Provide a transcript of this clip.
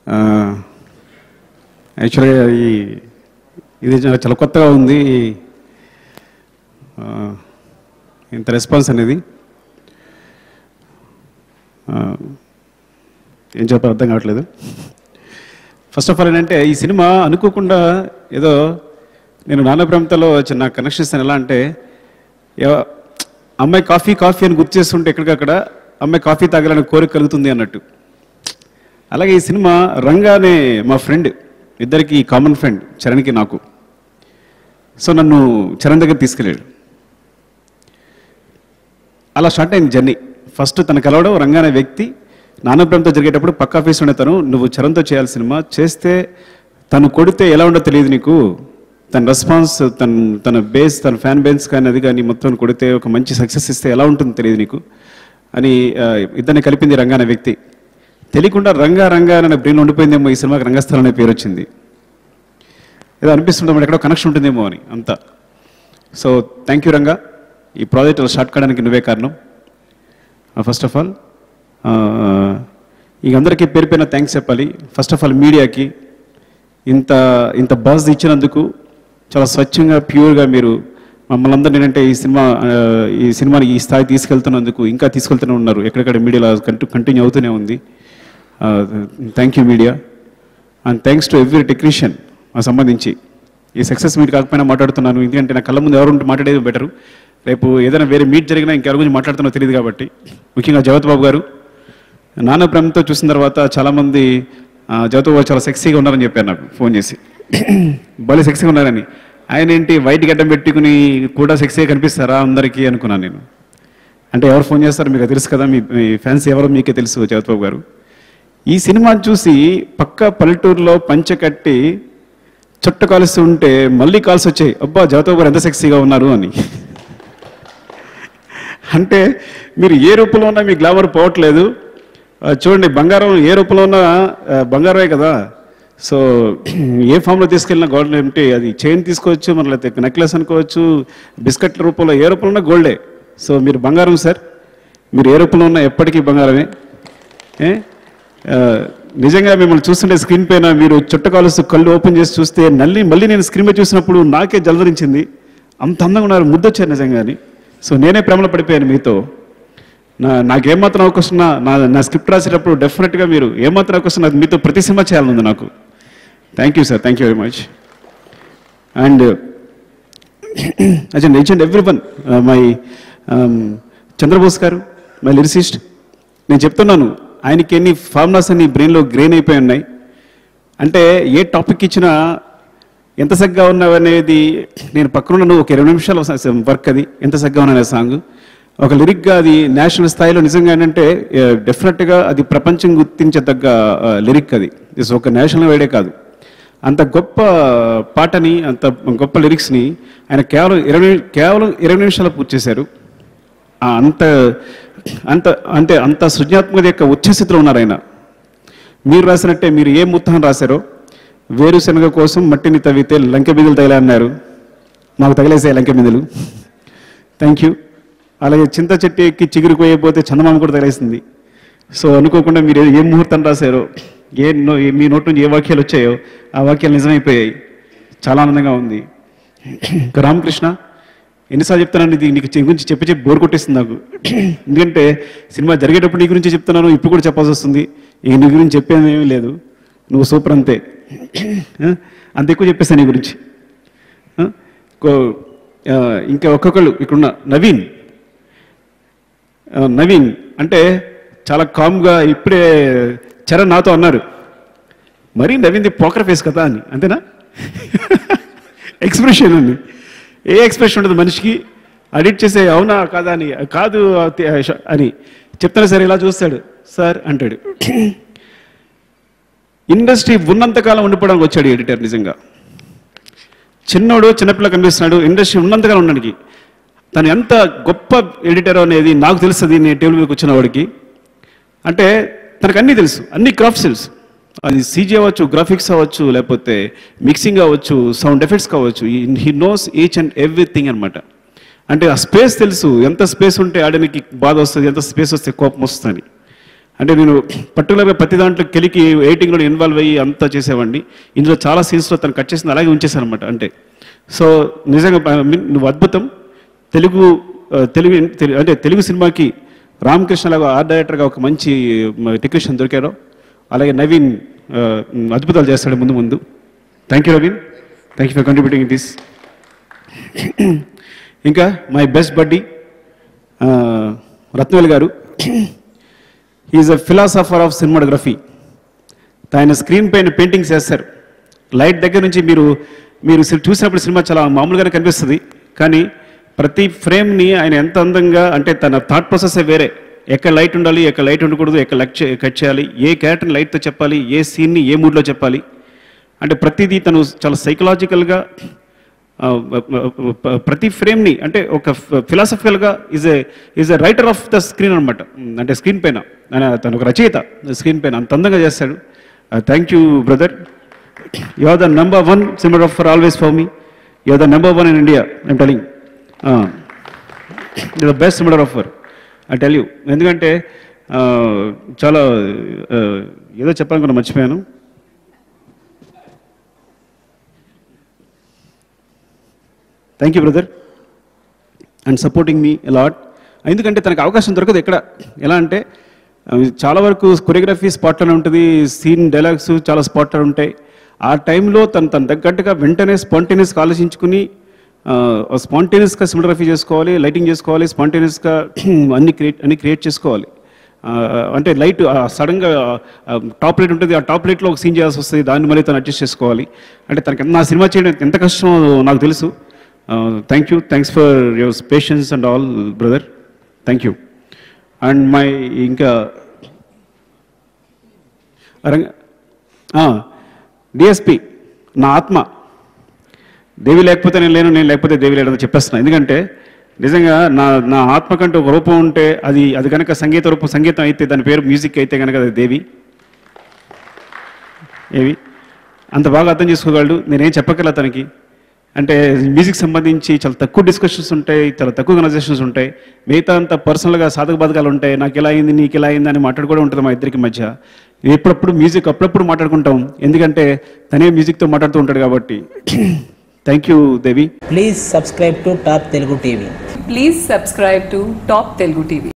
యాక్చువల్గా ఈ ఇది చాలా- చాలా కొత్తగా ఉంది ఆ, ఇంత రెస్పాన్స్ అనేది ఆ, ఏం చెప్పాలో అర్థం కావట్లేదు ఫస్ట్ ఆఫ్ ఆల్ ఏంటంటే ఈ సినిమా అనుకోకుండా ఏదో నేను నాన్న ప్రేమతలో చిన్న కనెక్షన్ ఇస్తాను ఎలా అంటే ఎవ- అమ్మాయి కాఫీ కాఫీ అని గుర్తు చేస్తుంటే ఎక్కడికక్కడ అమ్మాయి కాఫీ తాగాలని కోరిక కలుగుతుంది అన్నట్టు అలాగే ఈ సినిమా రంగా అనే మా ఫ్రెండ్ ఇద్దరికి కామన్ ఫ్రెండ్ చరణ్కి నాకు సో నన్ను చరణ్ దగ్గర తీసుకెళ్ళాడు అలా స్టార్ట్ అయింది జర్నీ ఫస్ట్ తన కలవడం రంగా అనే వ్యక్తి నాన్న ప్రేమతో జరిగేటప్పుడు పక్క ఆఫీస్ ఉండే తను నువ్వు చరణ్తో చేయాలి సినిమా చేస్తే తను కొడితే ఎలా ఉండో తెలియదు నీకు తన రెస్పాన్స్ తన తన బేస్ తన ఫ్యాన్ బేస్ కానీ అది కానీ మొత్తం కొడితే ఒక మంచి సక్సెస్ ఇస్తే ఎలా ఉంటుందో తెలియదు నీకు అని ఆ, ఇద్దరిని కలిపింది రంగా అనే వ్యక్తి తెలియకుండా రంగా రంగా అనే బ్రెయిన్ ఉండిపోయిందేమో ఈ సినిమాకి రంగస్థలం అనే పేరు వచ్చింది ఏదో అనిపిస్తుంటే మరి ఎక్కడో కనెక్షన్ ఉంటుందేమో అని అంతా సో థ్యాంక్ యూ రంగా ఈ ప్రాజెక్ట్ స్టార్ట్ కావడానికి నువ్వే కారణం ఫస్ట్ ఆఫ్ ఆల్ ఇంక అందరికీ పేరు పైన థ్యాంక్స్ చెప్పాలి ఫస్ట్ ఆఫ్ ఆల్ మీడియాకి ఇంత ఇంత బజ్ ఇచ్చినందుకు చాలా స్వచ్ఛంగా ప్యూర్గా మీరు మమ్మల్ని అందరినీ ఏంటంటే ఈ సినిమా ఆ, ఈ సినిమాని ఈ స్థాయి తీసుకెళ్తున్నందుకు ఇంకా తీసుకెళ్తూనే ఉన్నారు ఎక్కడెక్కడ మీడియాలో కంటి కంటిన్యూ అవుతూనే ఉంది thank you media and thanks to every technician మా సంబంధించి ఈ సక్సెస్ మీట్ కాకపోయినా మాట్లాడుతున్నాను ఎందుకంటే నా కళ్ళ ముందు ఎవరు ఉంటే మాట్లాడేది బెటర్ రేపు ఏదైనా వేరే మీట్ జరిగినా ఇంకెవరి గురించి మాట్లాడుతున్నా తెలియదు కాబట్టి ముఖ్యంగా జగత్ బాబు గారు నాన్న ప్రేమతో చూసిన తర్వాత చాలామంది ఆ, జగత్ బాబు చాలా సెక్సీగా ఉన్నారని చెప్పారు నాకు ఫోన్ చేసి భలే సెక్సీగా ఉన్నారని ఆయన ఏంటి వైట్ గడ్డం పెట్టుకుని కూడా సెక్సీగా కనిపిస్తారా అందరికీ అనుకున్నాను నేను అంటే ఎవరు ఫోన్ చేస్తారో మీకు తెలుసు కదా మీ మీ ఫ్యాన్స్ ఎవరో మీకే తెలుసు జగత్ బాబు గారు ఈ సినిమా చూసి పక్క పల్లెటూరులో పంచె కట్టి చుట్ట కాలుస్తూ ఉంటే మళ్ళీ కాల్స్ వచ్చాయి అబ్బా జగతబాబు గారు ఎంత సెక్సీగా ఉన్నారు అని అంటే మీరు ఏ రూపంలో ఉన్నా మీ గ్లామర్ పోవట్లేదు ఆ, చూడండి బంగారం ఏ రూపంలో ఉన్నా ఆ, బంగారమే కదా సో ఏ ఫామ్లో తీసుకెళ్ళినా గోల్డ్ అంటే అది చైన్ తీసుకోవచ్చు మన లేకపోతే నెక్లెస్ అనుకోవచ్చు బిస్కెట్ల రూపంలో ఏ రూపంలో ఉన్నా గోల్డే సో మీరు బంగారం సార్ మీరు ఏ రూపంలో ఉన్నా ఎప్పటికీ బంగారమే ఏ? ఆ, నిజంగా మిమ్మల్ని చూస్తుంటే స్క్రీన్ పైన మీరు చుట్టకాలుస్తూ కళ్ళు ఓపెన్ చేసి చూస్తే నల్లి మళ్ళీ నేను స్క్రీన్ మీద చూసినప్పుడు నాకే జలధరించింది అంత అందంగా ఉన్నారు ముద్దొచ్చారు నిజంగాని సో నేనే ప్రేమలో పడిపోయాను మీతో నా నాకు ఏమాత్రం అవకాశం ఉన్నా నా నా స్క్రిప్ట్ రాసేటప్పుడు డెఫినెట్గా మీరు ఏమాత్రం అవకాశం నాకు మీతో ప్రతి సినిమా చేయాలనుంది నాకు thank you sir thank you very much and అజన్ ఎచ్ and every one my Chandrabose garu my lyricist నేను చెప్తున్నాను ఆయనకి ఎన్ని ఫార్ములాస్ అన్ని బ్రెయిన్లో గ్రెయిన్ అయిపోయి ఉన్నాయి అంటే ఏ టాపిక్ ఇచ్చినా ఎంత సగ్గా ఉన్నావు అనేది నేను పక్కన నువ్వు ఒక ఇరవై నిమిషాల వర్క్ అది ఎంత సగ్గా ఉన్నా సాంగ్ ఒక లిరిక్గా అది నేషనల్ స్థాయిలో నిజంగా ఏంటంటే డెఫినెట్గా అది ప్రపంచం గుర్తించదగ్గ లిరిక్ అది ఇది ఒక నేషనల్ వైడే కాదు అంత గొప్ప పాటని అంత గొప్ప లిరిక్స్ని ఆయన కేవలం ఇరవై కేవలం ఇరవై నిమిషాలు పూర్తి చేశారు ఆ అంత అంత అంటే అంత సృజనాత్మక యొక్క ఉచ్చస్థితిలో ఉన్నారు ఆయన మీరు రాసినట్టే మీరు ఏ ముత్తాన్ని రాశారో వేరుశనగ కోసం మట్టిని తవ్వితే లంకె బిందులు తగిలే అన్నారు మాకు తగిలేసాయి లంకె బిందులు థ్యాంక్ యూ అలాగే చింత చెట్టు ఎక్కి చిగురు కోయకపోతే చందమామ కూడా తగిలేసింది సో అనుకోకుండా మీరు ఏ ముహూర్తం రాశారో ఏ నో ఏ- మీ నోటి నుంచి ఏ వాక్యాలు వచ్చాయో ఆ వాక్యాలు నిజమైపోయాయి చాలా ఆనందంగా ఉంది ఇంకా రామకృష్ణ ఎన్నిసార్లు చెప్తున్నాను ఇది నీకు నీ గురించి చెప్పి చెప్పి బోర్ కొట్టేస్తుంది నాకు ఎందుకంటే సినిమా జరిగేటప్పుడు నీ గురించి చెప్తున్నాను ఇప్పుడు కూడా చెప్పాల్సి వస్తుంది ఇక నీ గురించి చెప్పేది ఏమీ లేదు నువ్వు సూపర్ అంతే ఆ? అంత ఎక్కువ చెప్పేస్తాను నీ గురించి ఆ? కో- ఆ, ఇంకా ఒక్కొక్కళ్ళు ఇక్కడున్న నవీన్ ఆ, నవీన్ అంటే చాలా కామ్గా ఇప్పుడే చరణ్ నాతో అన్నారు మరీ నవీన్ది పోకర్ ఫేస్ కదా అని అంతేనా ఎక్స్ప్రెషన్ అని ఏ ఎక్స్ప్రెషన్ ఉండదు మనిషికి అడిట్ చేసే అవునా కాదా అని కాదు అతి- అని చెప్తాను సార్ ఇలా చూస్తాడు సార్ అంటాడు ఇండస్ట్రీ ఉన్నంతకాలం ఉండిపోవడానికి వచ్చాడు ఎడిటర్ నిజంగా చిన్నోడు చిన్నపిల్ల కనిపిస్తున్నాడు ఇండస్ట్రీ ఉన్నంతకాలం ఉండడానికి తను ఎంత గొప్ప ఎడిటర్ అనేది నాకు తెలుస్తుంది నేను టేబుల్ మీద కూర్చున్న వాడికి అంటే తనకు అన్నీ తెలుసు అన్ని క్రాఫ్ట్స్ తెలుసు అది సీజీ అవ్వచ్చు గ్రాఫిక్స్ అవ్వచ్చు లేకపోతే మిక్సింగ్ అవ్వచ్చు సౌండ్ ఎఫెక్ట్స్ కావచ్చు he knows each and everything అనమాట అంటే ఆ స్పేస్ తెలుసు ఎంత స్పేస్ ఉంటే ఆడడానికి బాధ వస్తుంది ఎంత స్పేస్ వస్తే కోపం వస్తుంది అంటే నేను పర్టికులర్గా ప్రతి దాంట్లో కెలికి ఎయిటింగ్లో ఇన్వాల్వ్ అయ్యి అంతా చేసేవాడిని ఇందులో చాలా సీన్స్లో తను కట్ చేసింది అలాగే ఉంచేశాను అనమాట అంటే సో నిజంగా I mean, నువ్వు అద్భుతం తెలుగు ఆ, తెలుగు తెలు- అంటే తెలుగు సినిమాకి రామకృష్ణ లాగా ఆర్ట్ డైరెక్టర్గా ఒక మంచి టెక్నీషియన్ దొరికారు అలాగే నవీన్ ఆ, అద్భుతాలు చేస్తాడు ముందు ముందు thank you Naveen thank you for contributing this ఇంకా my best buddy Ratnavel garu is a philosopher of cinematography ఆయన స్క్రీన్ పైన పెయింటింగ్స్ వేస్తారు లైట్ దగ్గర నుంచి మీరు మీరు సి- చూసినప్పుడు సినిమా చాలా మామూలుగానే కనిపిస్తుంది కానీ ప్రతి ఫ్రేమ్ని ఆయన ఎంత అందంగా అంటే తన థాట్ ప్రాసెస్ వేరే ఎక్కడ లైట్ ఉండాలి ఎక్కడ లైట్ ఉండకూడదు ఎక్కడ లైట్ కట్ చేయాలి ఏ క్యారెక్టర్ లైట్తో చెప్పాలి ఏ సీన్ని ఏ మూడ్లో చెప్పాలి అంటే ప్రతిదీ తను చాలా సైకలాజికల్గా ప్రతి ఫ్రేమ్ని అంటే ఒక ఫిలాసఫికల్గా is a is a writer of the screen అనమాట అంటే స్క్రీన్ పైన ఆయన తను ఒక రచయిత స్క్రీన్ పైన అంత అందంగా చేస్తాడు thank you brother you are the number one cinematographer always for me you are the number one in India I'm telling the best cinematographer I tell you ఎందుకంటే ఆ, చాలా ఆ, ఏదో చెప్పాలనుకున్నా మర్చిపోయాను thank you brother and supporting me lot ఎందుకంటే తనకు అవకాశం దొరకదు ఎక్కడ ఎలా అంటే ఆ, చాలా వరకు కొరియోగ్రఫీ స్పాట్లోనే ఉంటుంది సీన్ డైలాగ్స్ చాలా స్పాట్లో ఉంటాయి ఆ టైంలో తను తన తగ్గట్టుగా వెంటనే స్పాంటేనియస్గా ఆలోచించుకుని స్పాంటేనియస్గా సినిమాగ్రఫీ చేసుకోవాలి లైటింగ్ చేసుకోవాలి స్పాంటేనియస్గా అన్ని క్రియేట్ అన్ని క్రియేట్ చేసుకోవాలి ఆ, అంటే లైట్ సడన్గా టాప్ లైట్ ఉంటుంది ఆ టాప్ లైట్లో ఒక సీన్ చేయాల్సి వస్తుంది దాన్ని మళ్ళీ తను అడ్జస్ట్ చేసుకోవాలి అంటే తనకి ఎంత- నా సినిమా చేయడం ఎంత కష్టమో నాకు తెలుసు thank you thanks for your patience and all brother thank you and my ఇంకా రంగ డిఎస్పి నా ఆత్మ దేవి లేకపోతే నేను లేను నేను లేకపోతే దేవి లేదని చెప్పేస్తున్నా ఎందుకంటే నిజంగా నా నా ఆత్మకంటూ ఒక రూపం ఉంటే అది అది కనుక సంగీత రూపం సంగీతం అయితే దాని పేరు మ్యూజిక్ అయితే కనుక అది దేవి ఏవి అంత బాగా అర్థం చేసుకోగలడు నేనేం చెప్పగల తనకి అంటే మ్యూజిక్ సంబంధించి చాలా తక్కువ డిస్కషన్స్ ఉంటాయి చాలా తక్కువ కన్వర్జేషన్స్ ఉంటాయి మిగతా అంతా పర్సనల్గా సాధక బాధకాలు ఉంటాయి నాకు ఎలా అయింది నీకు ఎలా అయింది అని మాట్లాడుకోవడం ఉంటుంది మా ఇద్దరికి మధ్య ఎప్పుడప్పుడు మ్యూజిక్ అప్పుడప్పుడు మాట్లాడుకుంటాం ఎందుకంటే తనే మ్యూజిక్తో మాట్లాడుతూ ఉంటాడు కాబట్టి thank you Devi Please subscribe to Top Telugu TV. Please subscribe to Top Telugu TV.